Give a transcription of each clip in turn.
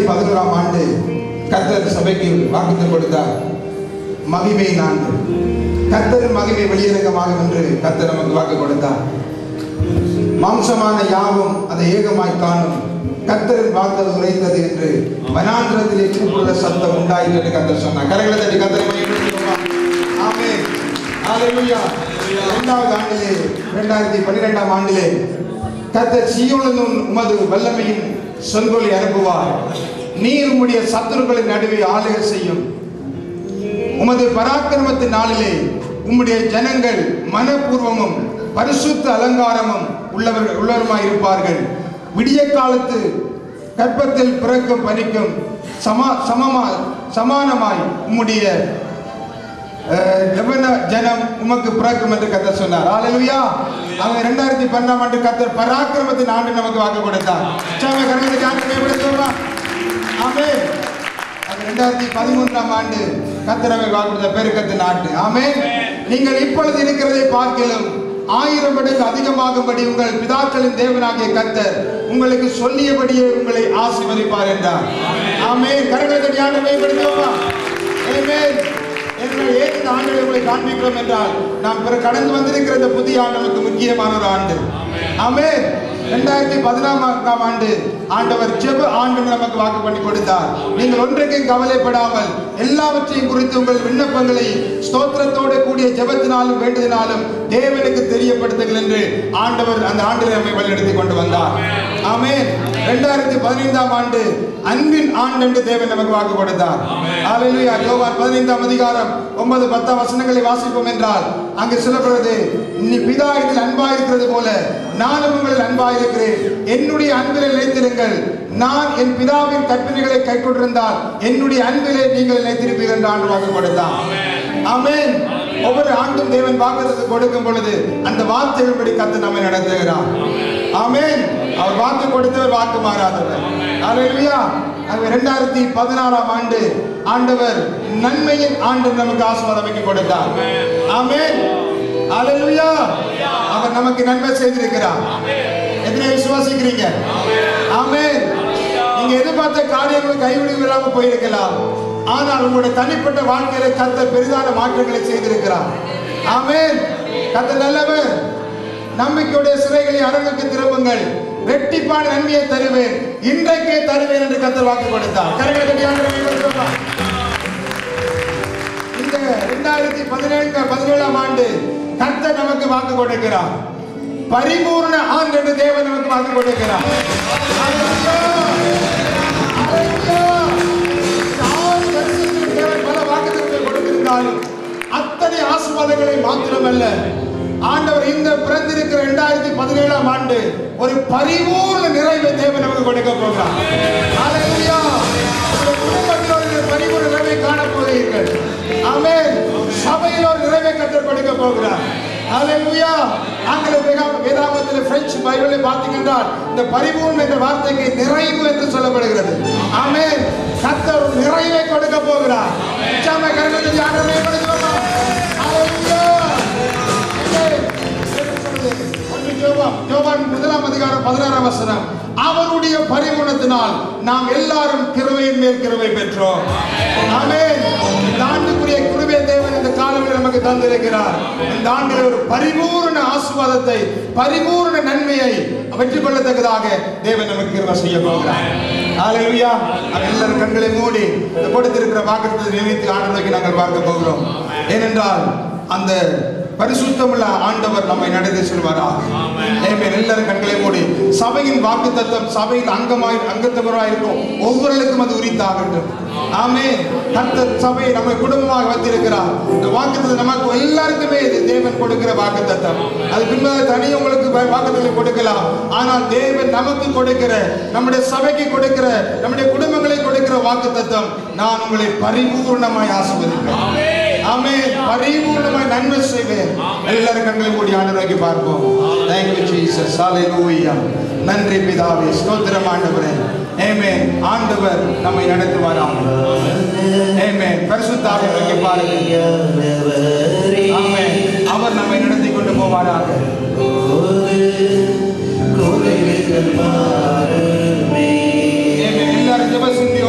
பதினோராம் ஆண்டு கர்த்தர் சபைக்கு வாக்குத்தம் கொடுத்தார் மகிமை நான்கு கர்த்தர் மகிமை வெளியரங்கமாகும் என்று கர்த்தர் நமக்கு வாக்கு கொடுத்தார் மாம்சமான யாவும் அதை ஏகமாய் காணும் கர்த்தரின் வார்த்தை உரைத்தது என்று வனாந்திரத்திலே கூப்பிடுற சத்தம் உண்டாயிற்று என்று கர்த்தர் சொன்னார் கரைகளை தட்டி கர்த்தரை மகிமைப்படுத்துவோமா? ஆமென். ஹalleluya. இரண்டாவது ஆண்டிலே இரண்டாயிரத்தி பன்னிரெண்டாம் ஆண்டிலே கர்த்தர் சீயோனிலும் உமது வல்லமையின் சொல்கொலி அனுப்புவார் நீர் உம்முடைய சத்துருக்களின் நடுவே ஆளுகை செய்யும் உமது பராக்கிரமத்தின் நாளிலே உம்முடைய ஜனங்கள் மனப்பூர்வமும் பரிசுத்த அலங்காரமும் உள்ளவர்கள் உள்ளவருமாய் இருப்பார்கள் விடிய காலத்து கற்பத்தில் பிறக்கும் பனிக்கும் சமா சமமா சமானமாய் உம்முடைய அஹ், யவன ஜனம் உமக்கு பிறக்கும் என்று கத்தர் சொன்னார் ஹalleluya அவங்க ரெண்டாயிரத்தி பன்னெண்டாம் ஆண்டு கத்தர் பராக்கிரமத்தின் ஆண்டு நமக்கு வாக்கு கொடுத்தார் சாமி கருணை ஆண்டு மேம்படுத்துவோமா ஆமென் அது ரெண்டாயிரத்தி பதிமூன்றாம் ஆண்டு கத்தரவை வாக்குறுத பெருக்கத்தின் ஆண்டு ஆமென் நீங்கள் இப்பொழுது இருக்கிறதை பார்க்கலும் ஆயிரம் மடங்கு அதிகமாகும்படி உங்கள் பிதாக்களின் தேவனாகிய கர்த்தர் உங்களுக்கு சொல்லியபடியே உங்களை ஆசீர்வதிப்பார் என்றார் ஆமென் கரங்களை தட்டி ஆண்டு மேம்படுத்துவோமா ஆமென் எனவே ஏன் இந்த ஆண்டை உங்களை காண்பிக்கிறோம் என்றால் நாம் பிற கடந்து வந்திருக்கிற இந்த புதிய ஆண்டு நமக்கு முக்கியமான ஒரு ஆண்டு ஆமென் ரெண்டாயிரத்தி பதினாறாம் ஆண்டு ஆண்டவர் ஜெப ஆண்டு நமக்கு வாக்கு பண்ணி கொடுத்தார் நீங்கள் ஒன்றைக்கும் கவலைப்படாமல் எல்லாவற்றையும் குறித்து உங்கள் விண்ணப்பங்களை ஸ்தோத்திரத்தோடு கூடிய ஜெபத்தினாலும் வேண்டுதினாலும் தேவனுக்கு தெரியப்படுத்துங்கள் என்று ஆண்டவர் அந்த ஆண்டில் நம்மை வழிநடத்தி கொண்டு வந்தார் ஆமென் ரெண்டாயிரத்தி பதினைந்தாம் ஆண்டு அன்பின் ஆண்டு என்று தேவன் நமக்கு வாக்கு கொடுத்தார் ஹalleluya யோவான் பதினைந்தாம் அதிகாரம் ஒன்பது பத்தாம் வசனங்களை வாசிப்போம் என்றால் அங்கு சொல்லப்படுறது நீ பிதா இதில் அன்பாயிருக்கிறது போல நானும் உங்களில் அன்பாயிருக்கிறேன் என்னுடைய அன்பில் நிலைத்திருங்கள் நான் என் பிதாவின் கற்பனைகளை கைக்கொண்டிருந்தால் என்னுடைய அன்பிலே நீங்கள் நிலைத்திருப்பீர்கள் என்று ஆண்டு வாக்கு கொடுத்தார் ஆமென் ஒவ்வொரு ஆண்டும் தேவன் வாக்குறுதி கொடுக்கும் பொழுது அந்த வார்த்தைகள்படி கத்து நம்மை நடத்துகிறார் ஆமென் அவர் வாக்கு கொடுத்தவர் வாக்கு மாறாதவர் ஹalleluya அது ரெண்டாயிரத்தி பதினாறாம் ஆண்டு ஆண்டவர் நன்மையின் ஆண்டு நமக்கு ஆசீர்வாதம் அமைக்க கொடுத்தார் ஆமென் ஹalleluya அவர் நமக்கு நன்மை செய்திருக்கிறார் எத்தனை விசுவாசிக்கிறீங்க ஆமென் நீங்க எதிர்பார்த்த காரியங்கள் கைவிடு இல்லாம போயிருக்கலாம் ஆனால் உங்களுடைய தனிப்பட்ட வாழ்க்கையில கத்த பெரிதான மாற்றங்களை செய்திருக்கிறார் ஆமென் கத்த நல்லவர் நம்பிக்கையுடைய சிறைகளை அரங்குக்கு திரும்புங்கள் வெட்டிப்பான நன்மையை தருவேன் இன்றைக்கே தருவேன் என்று கத்தர் வாக்கு கொடுத்தார் கரங்களை தட்டி ஆண்டவரை மகிமைப்படுத்துவோமா? இந்த இரண்டாயிரத்தி பதினேழு பதினேழாம் ஆண்டு கர்த்தர் நமக்கு வாக்கு கொடுக்கிறார் பரிபூர்ண ஆண்டு என்று தேவன் நமக்கு வாக்கு கொடுக்கிறார் ஹalleluya! ஹalleluya! இந்த ஆறு வருஷத்தில் தேவன் பல வாக்குத்தத்தங்களை கொடுத்திருந்தாலும் அத்தனை ஆசீர்வாதங்களை மாத்திரமல்ல ஆண்டவர் இந்த பிறந்திருக்கிற இரண்டாயிரத்தி பதினேழாம் ஆண்டு ஒரு பரிபூர்ண நிறைவை தேவன் நமக்கு கொடுக்க போகிறார் ஹalleluya! உங்களுடைய குடும்பத்தில் ஒரு பரிபூர்ண நிறைவை காண போகிறீர்கள் ஆமென் சபையில் ஒரு நிறைவை கத்தர் கொடுக்க போகிறார் ஹalleluya ஆங்கில வேதா- வேதாகமத்தில் பிரெஞ்சு பைபிளில் பார்த்தீங்கன்னா இந்த பரிபூர்ண என்ற வார்த்தைக்கு நிறைவு என்று சொல்லப்படுகிறது ஆமென் கத்தர் ஒரு நிறைவை கொடுக்க போகிறார் உற்சாகமா கரங்களை யாரும் மேம்படுத்துவோமா ஹalleluya ஒன்று யோவான் யோவான் முதலாம் அதிகாரம் பதினாறாம் வசனம் அவருடைய பரிகுணத்தினால் நாம் எல்லாரும் கிருபையின் மேல் கிருபை பெற்றோம் ஆமென் இந்த ஆண்டுக்குரிய கிருபை தேவன் இந்த காலங்களில் நமக்கு தந்திருக்கிறார் இந்த ஆண்டில் ஒரு பரிபூர்ண ஆசீர்வாதத்தை பரிபூர்ண நன்மையை வெற்றி கொள்ளத்தக்கதாக தேவன் நமக்கு கிருபை செய்ய போகிறார் ஹalleluya அவர் எல்லாரும் கண்களை மூடி இந்த கொடுத்திருக்கிற வாக்குத்தத்தை நினைத்து ஆண்டு நோக்கி நாங்கள் பார்க்க போகிறோம் ஏனென்றால் அந்த பரிசுத்தமுள்ள ஆண்டவர் நம்மை நடத்தி செல்வாரா ஆமென் எல்லாரும் கண்களை மூடி சபையின் வாக்குத்தத்தம் சபையில் அங்கமாய் அங்கத்தவராய் இருக்கும் ஒவ்வொருவருக்கும் அது உரித்தாகட்டும் ஆமென் கர்த்தர் சபை நம்மை குடும்பமாக வைத்திருக்கிறார் இந்த வாக்குத்தத்தம் நமக்கு எல்லாருக்குமே இது தேவன் கொடுக்கிற வாக்குத்தத்தம் அது பின்பதாக தனி உங்களுக்கு வா- வாக்குத்தத்தங்களை கொடுக்கலாம் ஆனால் தேவன் நமக்கு கொடுக்கிற நம்முடைய சபைக்கு கொடுக்கிற நம்முடைய குடும்பங்களை கொடுக்கிற வாக்குத்தத்தம் நான் உங்களை பரிபூர்ணமாய் ஆசீர்வதிப்பேன் ஆமென் பரிபூர்ணமாய் நன்மை செய்வேன் எல்லாரும் கண்களை மூடி ஆண்டு நோக்கி பார்ப்போம் தேங்க்யூ ஜீசஸ் ஹalleluya நன்றி பிதாவே ஸ்தோத்திரம் ஆண்டவரே ஆமென் ஆண்டவர் நம்மை நடத்துவாராம் ஆமென் பரிசுத்தாவை நோக்கி பாருங்க ஆமென் அவர் நம்மை நடத்தி கொண்டு போவாராக ஆமென் எல்லாரும் ஜெப சிந்தி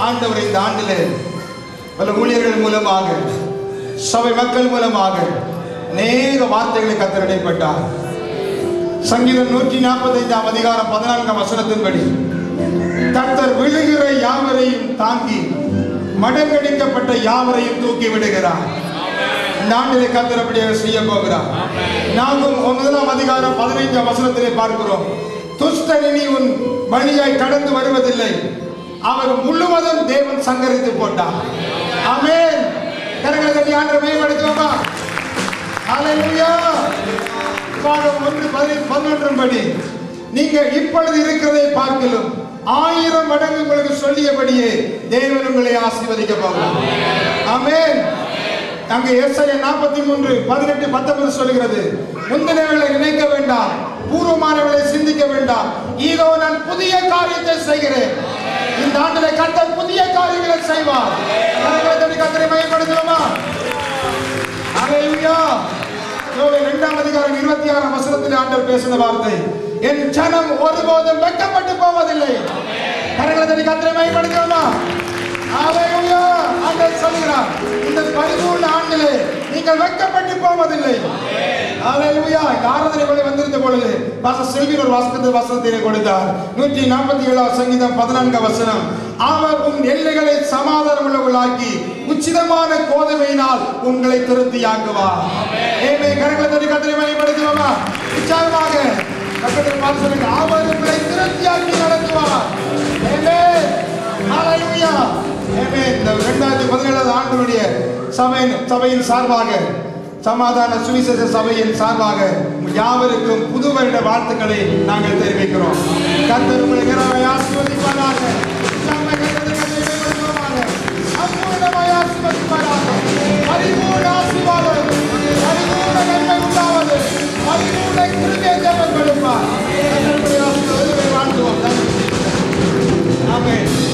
ஆண்டவர் இந்த ஆண்டிலே பல ஊழியர்கள் மூலமாக சபை மக்கள் மூலமாக அநேக வார்த்தைகளை கத்தர் இடைப்பட்டார் சங்கீதம் நூற்றி நாற்பத்தைந்தாம் அதிகாரம் பதினான்காம் வசனத்தின்படி கர்த்தர் விழுகிற யாவரையும் தாங்கி மடங்கடிக்கப்பட்ட யாவரையும் தூக்கி விடுகிறார் இந்த ஆண்டிலே கர்த்தர் அப்படியே செய்ய போகிறார் நாமும் முதலாம் அதிகாரம் பதினைந்தாம் வசனத்திலே பார்க்கிறோம் துஷ்டன் இனி உன் வழியாய் கடந்து வருவதில்லை அவர் முழுவதும் தேவன் சங்கரித்து போட்டார் ஆமென் கரங்களை தட்டி ஆண்டரை மேம்படுத்துவோமா ஹalleluya பாகம் ஒன்று பதினைந்து பதினொன்றும் படி நீங்க இப்பொழுது இருக்கிறதை பார்க்கலும் ஆயிரம் மடங்கு உங்களுக்கு சொல்லியபடியே தேவன் உங்களை ஆசீர்வதிக்க போகிறார் ஆமென் அங்கே எஸ்ஐ நாற்பத்தி மூன்று பதினெட்டு பத்தொன்பது சொல்கிறது முந்தினவர்களை நினைக்க வேண்டாம் பூர்வமானவர்களை சிந்திக்க வேண்டாம் இதோ நான் புதிய காரியத்தை செய்கிறேன் இந்த ஆண்டிலே கர்த்தர் புதிய காரியங்களை செய்வார் கரங்களை தட்டி கர்த்தரை மையப்படுத்துவோமா ஹalleluya யோவேல் இரண்டாம் அதிகாரம் இருபத்தி ஆறாம் வசனத்தில் ஆண்டவர் பேசின வார்த்தை என் ஜனம் ஒருபோதும் வெட்கப்பட்டு போவதில்லை கரங்களை தட்டி கர்த்தரை மையப்படுத்துவோமா ஹalleluya ஆண்டவர் சொல்கிறார் இந்த பரிபூர்ண ஆண்டிலே நீங்கள் வெட்கப்பட்டு போவதில்லை ஹalleluya இந்த ஆராதனை வேளை வந்திருந்த பொழுது பாஸ்டர் செல்வி ஒரு வாசகத்தை வசனத்திலே கொடுத்தார் நூற்றி நாற்பத்தி ஏழாம் சங்கீதம் பதினான்கு வசனம் அவர் உன் எல்லைகளை சமாதானம் உள்ளவர்களாக்கி உச்சிதமான கோதுமையினால் உங்களை திருப்தியாக்குவார் ஏமே கரங்களை தட்டி கத்திரை மணிப்படுத்துவோமா உற்சாகமாக பக்கத்தில் பார்த்து சொல்லுங்க அவர் உங்களை திருப்தியாக்கி நடத்துவார் ஏமே ஹalleluya ஏமே இந்த 2017 ஆண்டுடைய சபையின் சபையின் சார்பாக சமாதான சுவிசேஷ சபையின் சார்பாக உங்கள் யாவருக்கும் புது வருட வாழ்த்துக்களை நாங்கள் தெரிவிக்கிறோம் கர்த்தர் உங்களை நிறைவாய் ஆசீர்வதிப்பாராக